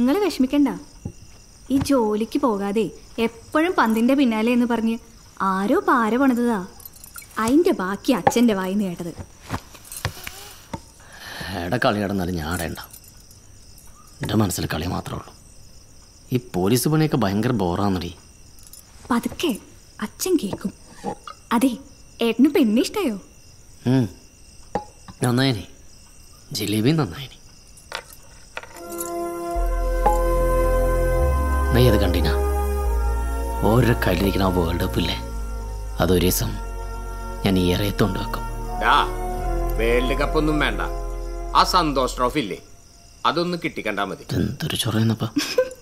നിങ്ങൾ വിഷമിക്കണ്ട ഈ ജോലിക്ക് പോകാതെ എപ്പോഴും പന്തിന്റെ പിന്നാലെ എന്ന് പറഞ്ഞ് ആരോ പാര പണിതതാ അതിന്റെ ബാക്കി അച്ഛന്റെ വായിന്ന് കേട്ടത് എടെ കളി കിടന്നാലും ഞാൻ ആടേണ്ട എൻ്റെ മനസ്സിൽ കളി മാത്രമേ ഉള്ളൂ ഈ പോലീസ് പണിയൊക്കെ ഭയങ്കര ബോറാന്നടി പതുക്കെ അച്ഛൻ കേൾക്കും അതെ ഏട്ടന് പെണ്ണെ ഇഷ്ടായോ ഉം. നന്നായിനി ജിലേബി നന്നായിനി നീ അത് കണ്ടിന ഓരോ കയ്യിലിരിക്കുന്ന ആ വേൾഡ് കപ്പ് ഇല്ലേ അതൊരു ദിവസം ഞാൻ ഈ ഇറയത്തോണ്ട് വെക്കും ഡാ വേൾഡ് കപ്പ് ഒന്നും വേണ്ട ആ സന്തോഷ് ട്രോഫി ഇല്ലേ അതൊന്ന് കിട്ടിക്കണ്ടാ മതി എന്തൊരു ചൊറയെന്നപ്പാ